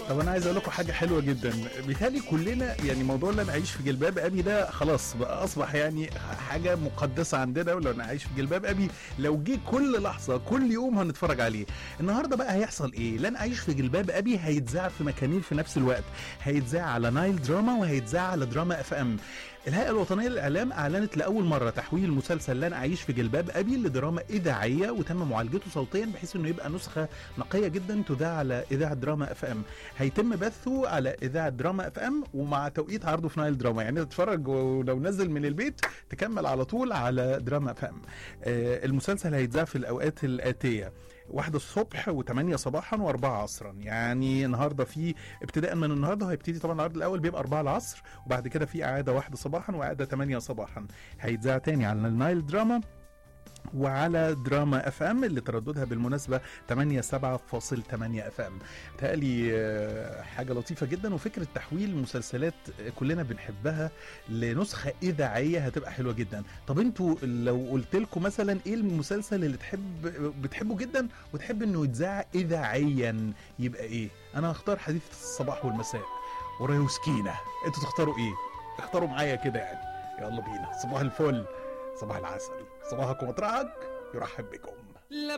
طب انا عايز اقول لكم حاجه حلوه جدا بيتهيألي كلنا يعني موضوع اللي انا اعيش في جلباب ابي ده خلاص بقى اصبح يعني حاجه مقدسه عندنا ولو انا عايش في جلباب ابي لو جه كل لحظه كل يوم هنتفرج عليه النهارده بقى هيحصل ايه لن اعيش في جلباب ابي هيتذاع في مكانين في نفس الوقت هيتذاع على نايل دراما وهيتذاع على دراما اف ام الهيئة الوطنية للإعلام أعلنت لأول مرة تحويل مسلسل لن أعيش في جلباب أبي لدراما إذاعية وتم معالجته صوتيا بحيث إنه يبقى نسخة نقية جدا تذاع على إذاعة دراما اف ام هيتم بثه على إذاعة دراما اف ام ومع توقيت عرضه في نايل دراما يعني تتفرج ولو نزل من البيت تكمل على طول على دراما اف ام آه المسلسل هيتذاع في الأوقات الآتية واحدة الصبح و8 صباحا و4 عصرا يعني النهارده في ابتداء من النهارده هيبتدي طبعا العرض الاول بيبقى 4 العصر وبعد كده في اعاده واحده صباحا واعاده 8 صباحا هيتذاع تاني على النايل دراما وعلى دراما اف ام اللي ترددها بالمناسبه 87.8 اف ام تقالي حاجه لطيفه جدا وفكره تحويل مسلسلات كلنا بنحبها لنسخه اذاعيه هتبقى حلوه جدا طب انتوا لو قلت لكم مثلا ايه المسلسل اللي تحب بتحبه جدا وتحب انه يتذاع اذاعيا يبقى ايه انا هختار حديث الصباح والمساء ورايا وسكينه انتوا تختاروا ايه اختاروا معايا كده يعني يلا بينا صباح الفل صباح العسل صباحكم مطرحك يرحب بكم لا